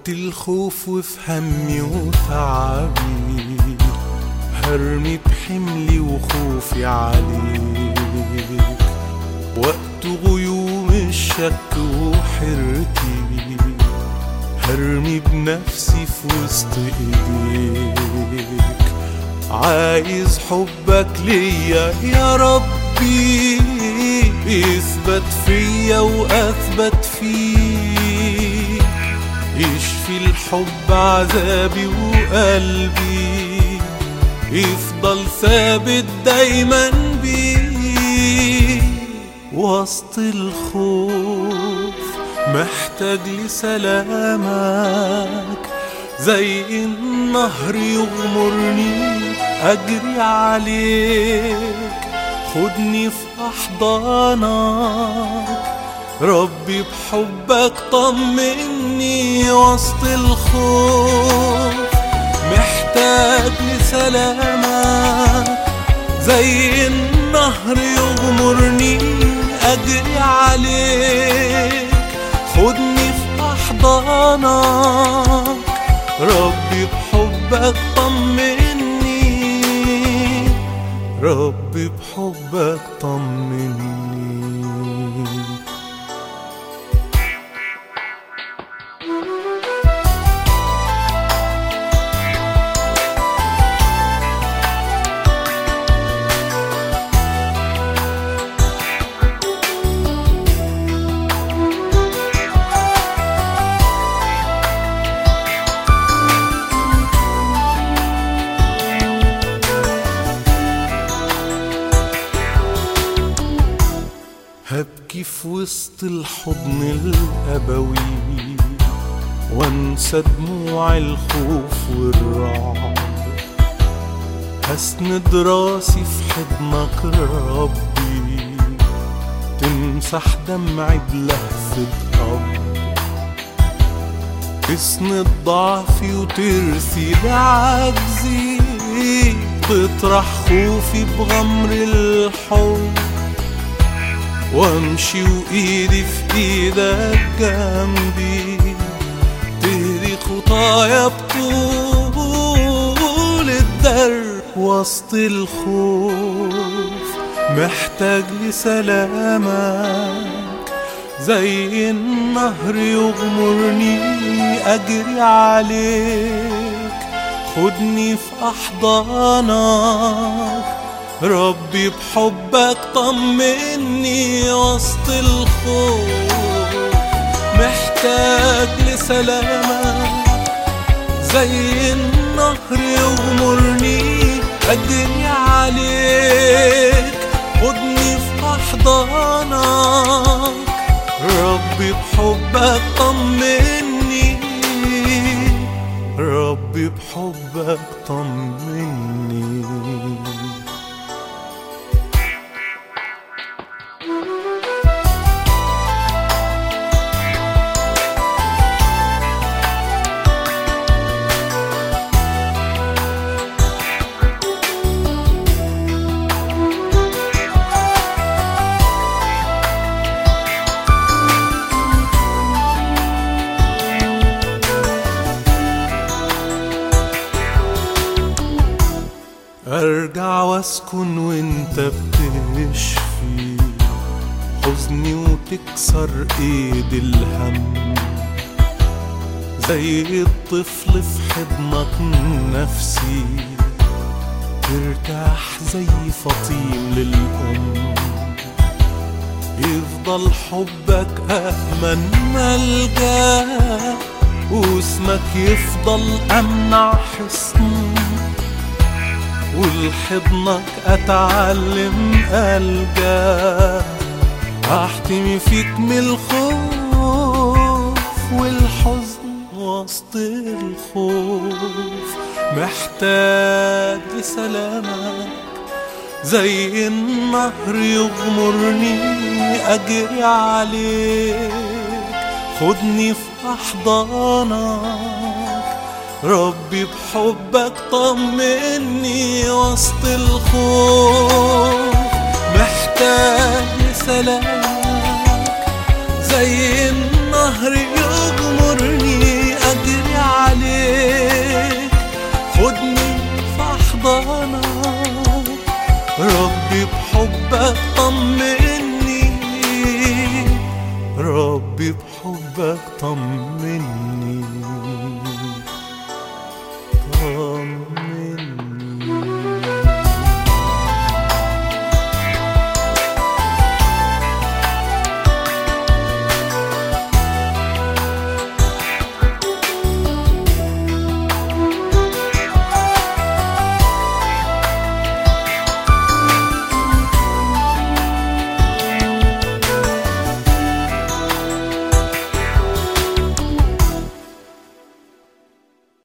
الخوف وفي همي وتعبي هرمي بحملي وخوفي عليك وقت غيوم الشك وحيرتي هرمي بنفسي في وسط ايديك عايز حبك ليا يا ربي اثبت فيا واثبت فيك يشفي الحب عذابي وقلبي يفضل ثابت دايما بيه وسط الخوف محتاج لسلامك زي النهر يغمرني أجري عليك خدني في أحضانك ربي بحبك طمني وسط الخوف محتاج لسلامك زي النهر يغمرني أجري عليك خدني في أحضانك ربي بحبك طمني ربي بحبك طمني هبكي في وسط الحضن الأبوي وانسى دموع الخوف والرعب هسند راسي في حضنك ربي تمسح دمعي بلهفة أب تسند ضعفي وترسي لعجزي تطرح خوفي بغمر الحب وامشي وايدي في ايدك جنبي تهدي خطايا بطول الدرب وسط الخوف محتاج لسلامك زي النهر يغمرني اجري عليك خدني في احضانك ربي بحبك طمني وسط الخوف محتاج لسلامك زي النهر يغمرني أجري عليك خدني في أحضانك ربي بحبك طمني ربي بحبك طمني ارجع واسكن وانت بتشفي حزني وتكسر ايد الهم زي الطفل في حضنك نفسي ترتاح زي فطيم للأم يفضل حبك أأمن ملجأ واسمك يفضل أمنع حصن ولحضنك اتعلم الجا احتمي فيك من الخوف والحزن وسط الخوف محتاج لسلامك زي النهر يغمرني اجري عليك خدني في احضانك ربي بحبك طمني وسط الخوف محتاج لسلامك زي النهر يغمرني أجري حضانك ربي بحبك طمني ربي بحبك طمني